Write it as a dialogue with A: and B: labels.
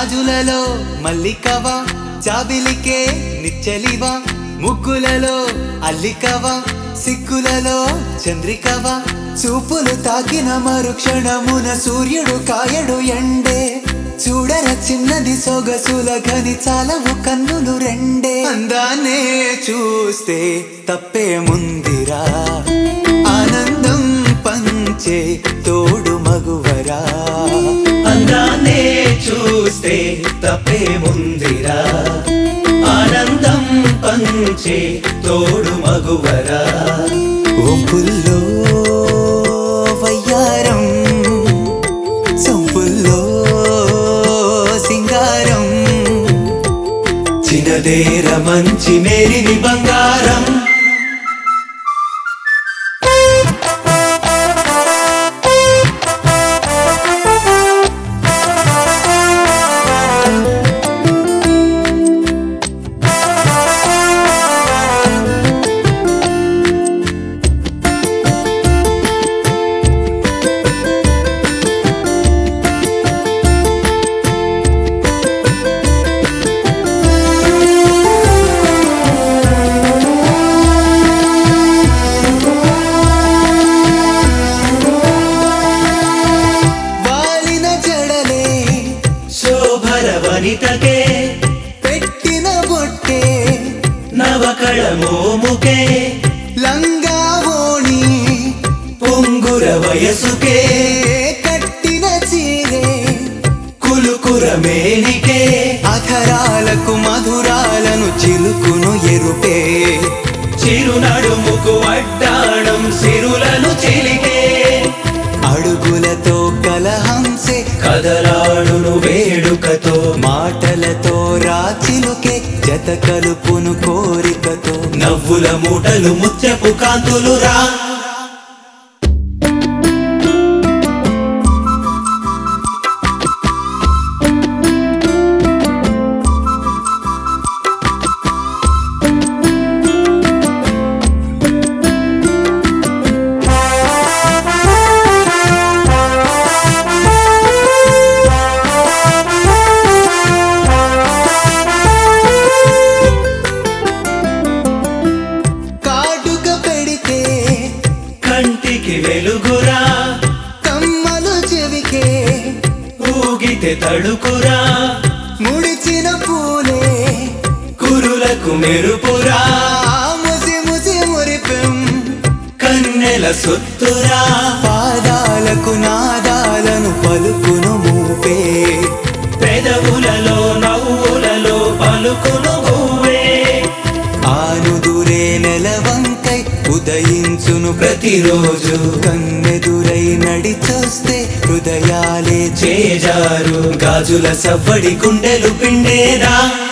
A: గాజులలో మల్లికవా జాబిలికే నిచ్చలివా ముగ్గులలో అల్లికవా సిగ్గులలో చంద్రికవా చూపులు తాకిన మరుక్షణమున సూర్యుడు కాయడు ఎండే చూడర చిన్నది సొగసుల గని చాలవు కన్నులు రెండే అందాన్నే చూస్తే తప్పే ముందిరా ఆనందం పంచే తోడు మగువరా
B: అందాన్నే చూస్తే తప్పే ముందిరా ఆనందం పంచే తోడు మగువరా
A: ఒంపుల్లో వయ్యారం సొంపుల్లో సింగారం
B: చిన్నదేర మంచి మేరిని బంగారం
A: వాలిన జడలే
B: శోభర వనితకే
A: పెట్టిన బొట్టే
B: నవకళ మోముకే
A: లంగా ఓణి
B: పొంగుర వయసుకే
A: కట్టిన చీరే
B: కులుకుర మేనికే
A: అధరాలకు మధురాలను చిలుకును ఎరుపే
B: చిరునడుముకు అడ్డాణం సిరులను చిలికే
A: అడుగులతో కలహంసే
B: కదలాడును వేడుకతో
A: మాటలతో రాచిలుకే జత కలుపును కోరికతో
B: నవ్వుల మూటలు ముత్యపు కాంతులు రా
A: కాటుక పెడితే
B: కంటికి వెలుగురా
A: కమ్మలు చెవికే
B: ఊగితే తడుకురా
A: ముడిచిన పూలే
B: కురులకు మెరుపురా
A: ఆ ముసి ముసి మురిపెం
B: కన్నెల సొత్తురా
A: పాదాలకు నాదాలను పలుకును మూపే
B: పెదవులలో నవ్వులలో పలుకును భూవే
A: ఆనుదురే నెలవంకై ఉదయించును
B: ప్రతిరోజు
A: కన్నెదురై నడిచొస్తే హృదయాలే చే
B: చేజారు గాజుల సవ్వడి గుండెలు పిండేరా